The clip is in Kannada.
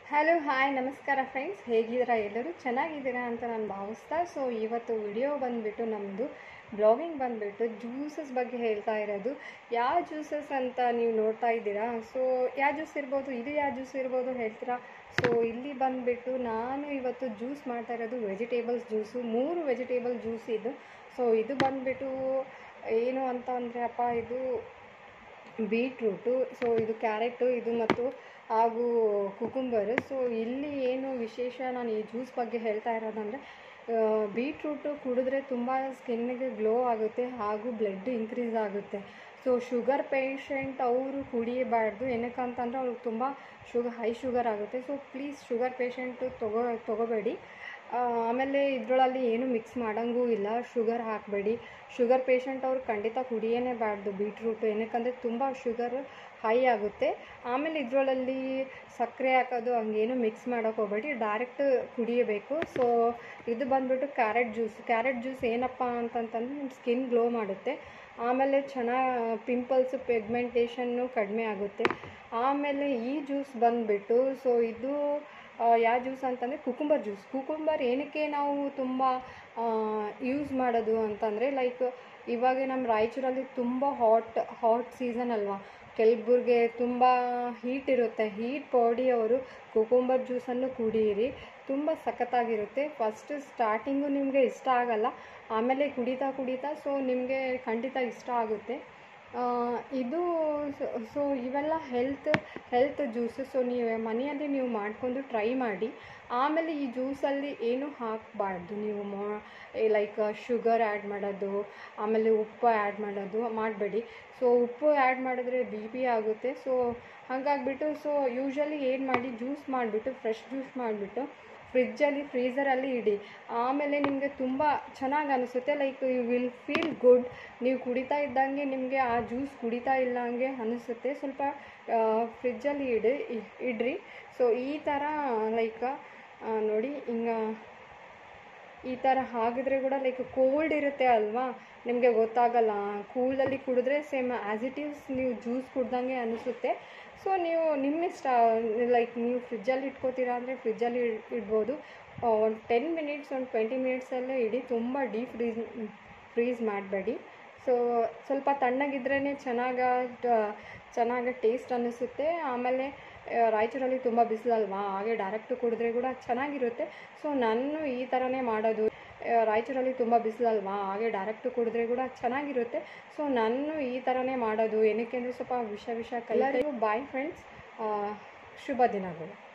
ಹಲೋ ಹಾಯ್ ನಮಸ್ಕಾರ ಫ್ರೆಂಡ್ಸ್ ಹೇಗಿದ್ದೀರಾ ಎಲ್ಲರೂ ಚೆನ್ನಾಗಿದ್ದೀರಾ ಅಂತ ನಾನು ಭಾವಿಸ್ತಾ ಸೊ ಇವತ್ತು ವಿಡಿಯೋ ಬಂದುಬಿಟ್ಟು ನಮ್ಮದು ಬ್ಲಾಗಿಂಗ್ ಬಂದುಬಿಟ್ಟು ಜ್ಯೂಸಸ್ ಬಗ್ಗೆ ಹೇಳ್ತಾ ಇರೋದು ಯಾವ ಜ್ಯೂಸಸ್ ಅಂತ ನೀವು ನೋಡ್ತಾ ಇದ್ದೀರಾ ಸೊ ಯಾವ ಜ್ಯೂಸ್ ಇರ್ಬೋದು ಇದು ಯಾವ ಜ್ಯೂಸ್ ಇರ್ಬೋದು ಹೇಳ್ತೀರಾ ಸೊ ಇಲ್ಲಿ ಬಂದುಬಿಟ್ಟು ನಾನು ಇವತ್ತು ಜ್ಯೂಸ್ ಮಾಡ್ತಾ ಇರೋದು ವೆಜಿಟೇಬಲ್ಸ್ ಜ್ಯೂಸು ಮೂರು ವೆಜಿಟೇಬಲ್ ಜ್ಯೂಸ್ ಇದು ಸೊ ಇದು ಬಂದುಬಿಟ್ಟು ಏನು ಅಂತ ಅಂದರೆ ಅಪ್ಪ ಇದು ಬೀಟ್ರೂಟು ಸೊ ಇದು ಕ್ಯಾರೆಟು ಇದು ಮತ್ತು ಹಾಗೂ ಕುಕುಂಬರು ಸೊ ಇಲ್ಲಿ ಏನು ವಿಶೇಷ ನಾನು ಈ ಜ್ಯೂಸ್ ಬಗ್ಗೆ ಹೇಳ್ತಾ ಇರೋದಂದರೆ ಬೀಟ್ರೂಟು ಕುಡಿದ್ರೆ ತುಂಬ ಸ್ಕಿನ್ನಿಗೆ ಗ್ಲೋ ಆಗುತ್ತೆ ಹಾಗೂ ಬ್ಲಡ್ ಇನ್ಕ್ರೀಸ್ ಆಗುತ್ತೆ ಸೊ ಶುಗರ್ ಪೇಷಂಟ್ ಅವರು ಕುಡಿಯಬಾರ್ದು ಏನಕ್ಕಂತಂದರೆ ಅವ್ರಿಗೆ ತುಂಬ ಶುಗರ್ ಹೈ ಶುಗರ್ ಆಗುತ್ತೆ ಸೊ ಪ್ಲೀಸ್ ಶುಗರ್ ಪೇಷಂಟು ತಗೋ ತೊಗೋಬೇಡಿ ಆ, ಆಮೇಲೆ ಇದರೊಳಲ್ಲಿ ಏನು ಮಿಕ್ಸ್ ಮಾಡೋಂಗೂ ಇಲ್ಲ ಶುಗರ್ ಹಾಕಬೇಡಿ ಶುಗರ್ ಪೇಷಂಟ್ ಅವ್ರು ಖಂಡಿತ ಕುಡಿಯೇನೇಬಾರ್ದು ಬೀಟ್ರೂಟು ಏನಕ್ಕಂದರೆ ತುಂಬ ಶುಗರ್ ಹೈ ಆಗುತ್ತೆ ಆಮೇಲೆ ಇದರೊಳಲ್ಲಿ ಸಕ್ಕರೆ ಹಾಕೋದು ಹಂಗೇನು ಮಿಕ್ಸ್ ಮಾಡೋಕೆ ಹೋಗ್ಬೇಡಿ ಡೈರೆಕ್ಟ್ ಕುಡಿಯಬೇಕು ಸೊ ಇದು ಬಂದ್ಬಿಟ್ಟು ಕ್ಯಾರೆಟ್ ಜ್ಯೂಸ್ ಕ್ಯಾರೆಟ್ ಜ್ಯೂಸ್ ಏನಪ್ಪ ಅಂತಂತಂದ್ರೆ ನಿಮ್ಮ ಸ್ಕಿನ್ ಗ್ಲೋ ಮಾಡುತ್ತೆ ಆಮೇಲೆ ಚೆನ್ನಾಗಿ ಪಿಂಪಲ್ಸು ಪಿಗ್ಮೆಂಟೇಷನ್ನು ಕಡಿಮೆ ಆಗುತ್ತೆ ಆಮೇಲೆ ಈ ಜ್ಯೂಸ್ ಬಂದುಬಿಟ್ಟು ಸೊ ಇದು ಯಾವ ಜ್ಯೂಸ್ ಅಂತಂದರೆ ಕುಕುಂಬರ್ ಜ್ಯೂಸ್ ಕುಕುಂಬರ್ ಏನಕ್ಕೆ ನಾವು ತುಂಬ ಯೂಸ್ ಮಾಡೋದು ಅಂತಂದರೆ ಲೈಕ್ ಇವಾಗ ನಮ್ಮ ರಾಯಚೂರಲ್ಲಿ ತುಂಬ ಹಾಟ್ ಹಾಟ್ ಸೀಸನ್ ಅಲ್ವಾ ಕೆಲವ್ರಿಗೆ ತುಂಬ ಹೀಟ್ ಇರುತ್ತೆ ಹೀಟ್ ಬಾಡಿ ಅವರು ಕುಕುಂಬರ್ ಜ್ಯೂಸನ್ನು ಕುಡಿಯಿರಿ ತುಂಬ ಸಖತ್ತಾಗಿರುತ್ತೆ ಫಸ್ಟ್ ಸ್ಟಾರ್ಟಿಂಗು ನಿಮಗೆ ಇಷ್ಟ ಆಗಲ್ಲ ಆಮೇಲೆ ಕುಡಿತಾ ಕುಡಿತಾ ಸೊ ನಿಮಗೆ ಖಂಡಿತ ಇಷ್ಟ ಆಗುತ್ತೆ ಆ, ಇದು ಸೊ ಇವೆಲ್ಲ ಹೆಲ್ತ್ ಹೆಲ್ತ್ ಜ್ಯೂಸು ಸೊ ನೀವು ಮನೆಯಲ್ಲಿ ನೀವು ಮಾಡಿಕೊಂಡು ಟ್ರೈ ಮಾಡಿ ಆಮೇಲೆ ಈ ಜ್ಯೂಸಲ್ಲಿ ಏನು ಹಾಕಬಾರ್ದು ನೀವು ಮಾ ಲೈಕ್ ಶುಗರ್ ಆ್ಯಡ್ ಮಾಡೋದು ಆಮೇಲೆ ಉಪ್ಪು ಆ್ಯಡ್ ಮಾಡೋದು ಮಾಡಬೇಡಿ ಸೊ ಉಪ್ಪು ಆ್ಯಡ್ ಮಾಡಿದ್ರೆ ಬಿ ಪಿ ಆಗುತ್ತೆ ಸೊ ಹಾಗಾಗ್ಬಿಟ್ಟು ಸೊ ಯೂಶ್ವಲಿ ಏನು ಮಾಡಿ ಜ್ಯೂಸ್ ಮಾಡಿಬಿಟ್ಟು ಫ್ರೆಶ್ ಜ್ಯೂಸ್ ಮಾಡಿಬಿಟ್ಟು ಫ್ರಿಜ್ಜಲ್ಲಿ ಫ್ರೀಝರಲ್ಲಿ ಇಡಿ ಆಮೇಲೆ ನಿಮಗೆ ತುಂಬ ಚೆನ್ನಾಗಿ ಅನಿಸುತ್ತೆ like you will feel good ನೀವು ಕುಡಿತಾ ಇದ್ದಂಗೆ ನಿಮಗೆ ಆ ಜ್ಯೂಸ್ ಕುಡಿತಾ ಇಲ್ಲ ಹಂಗೆ ಅನಿಸುತ್ತೆ ಸ್ವಲ್ಪ ಫ್ರಿಜ್ಜಲ್ಲಿ ಇಡಿ ಇ- ಇಡ್ರಿ ಸೊ ಈ ಥರ ಲೈಕ್ ನೋಡಿ ಹಿಂಗೆ ಈ ಥರ ಹಾಕಿದ್ರೆ ಕೂಡ ಲೈಕ್ ಕೋಲ್ಡ್ ಇರುತ್ತೆ ಅಲ್ವಾ ನಿಮಗೆ ಗೊತ್ತಾಗಲ್ಲ ಕೂಲಲ್ಲಿ ಕುಡಿದ್ರೆ ಸೇಮ್ ಆ್ಯಸ್ ಇಟ್ ಈಸ್ ನೀವು ಜ್ಯೂಸ್ ಕುಡ್ದಂಗೆ ಅನಿಸುತ್ತೆ ಸೊ ನೀವು ನಿಮ್ಮ ಇಷ್ಟ ಲೈಕ್ ನೀವು ಫ್ರಿಜ್ಜಲ್ಲಿ ಇಟ್ಕೋತೀರಾ ಅಂದರೆ ಫ್ರಿಜ್ಜಲ್ಲಿ ಇಡ್- ಇಡ್ಬೋದು ಒಂದು ಟೆನ್ ಮಿನಿಟ್ಸ್ ಒಂದು ಟ್ವೆಂಟಿ ಮಿನಿಟ್ಸಲ್ಲೇ ಇಡಿ ತುಂಬ ಡೀಪ್ ಫ್ರೀಸ್ ಫ್ರೀಸ್ ಮಾಡಬೇಡಿ ಸೊ ಸ್ವಲ್ಪ ತಣ್ಣಗಿದ್ರೇ ಚೆನ್ನಾಗ ಚೆನ್ನಾಗಿ ಟೇಸ್ಟ್ ಅನ್ನಿಸುತ್ತೆ ಆಮೇಲೆ ಆ, ರಾಯಚೂರಲ್ಲಿ ತುಂಬ ಬಿಸಿಲಲ್ವಾ ಹಾಗೆ ಡೈರೆಕ್ಟ್ ಕುಡಿದ್ರೆ ಕೂಡ ಚೆನ್ನಾಗಿರುತ್ತೆ ಸೊ ನಾನು ಈ ಥರನೇ ಮಾಡೋದು ಆ, ರಾಯಚೂರಲ್ಲಿ ತುಂಬ ಬಿಸಿಲಲ್ವಾ ಹಾಗೆ ಡೈರೆಕ್ಟ್ ಕುಡಿದ್ರೆ ಕೂಡ ಚೆನ್ನಾಗಿರುತ್ತೆ ಸೊ ನಾನು ಈ ಥರನೇ ಮಾಡೋದು ಏನಕ್ಕೆ ಅಂದರೆ ಸ್ವಲ್ಪ ವಿಷ ವಿಷ ಎಲ್ಲರಿಗೂ ಬಾಯ್ ಫ್ರೆಂಡ್ಸ್ ಶುಭ ದಿನಗಳು